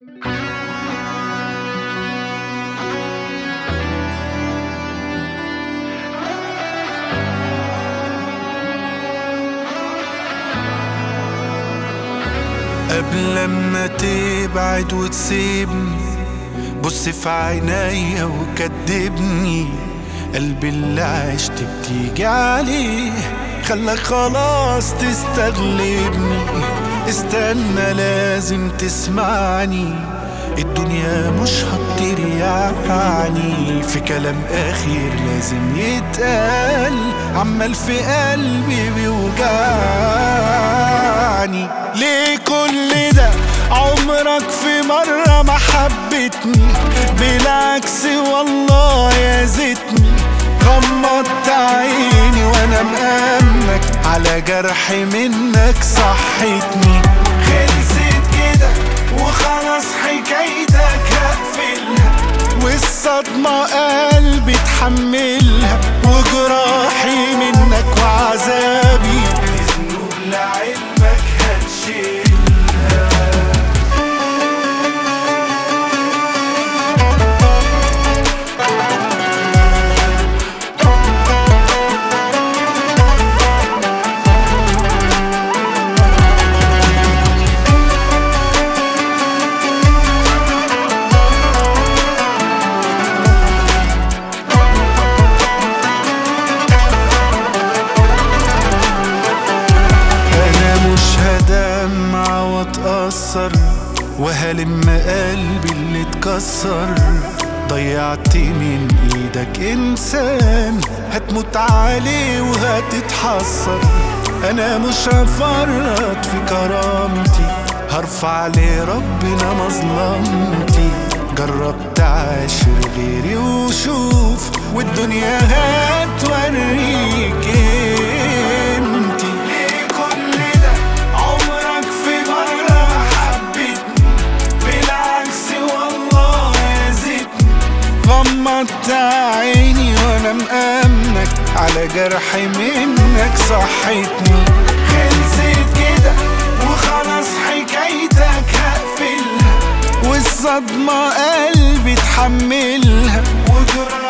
قبل ما تبعد وتسيبني بص في عينيا وكدبني قلبي اللي عشت بتيجي عليه خلاك خلاص تستغلبني استنى لازم تسمعني الدنيا مش هتطير يعني في كلام اخير لازم يتقال عمال في قلبي بيوجعني ليه كل ده عمرك في مرة ما حبتني بالعكس والله يا زيتني غمضت عيني وانا مأمنك على جرح منك صحتني خلصت كده وخلاص حكايتك هقفلها والصدمة قلبي اتحملها وجراحي منك وعذابي بذنوب لعلمك هتشيلها انا مش هدمع واتأثر وهلم قلبي اللي اتكسر ضيعت من ايدك انسان هتموت عليه وهتتحسر انا مش هفرط في كرامتي هرفع لربنا مظلمتي جربت عاشر غيري وشوف والدنيا هتوريك انتي ليه كل ده عمرك في مرة حبيتني بالعكس والله يا زيتني غمضت عيني وانا مأمنك على جرح منك صحتني خلصت كده وخلاص حكايتك هقفلها والصدمة قلبي اتحملها وجرح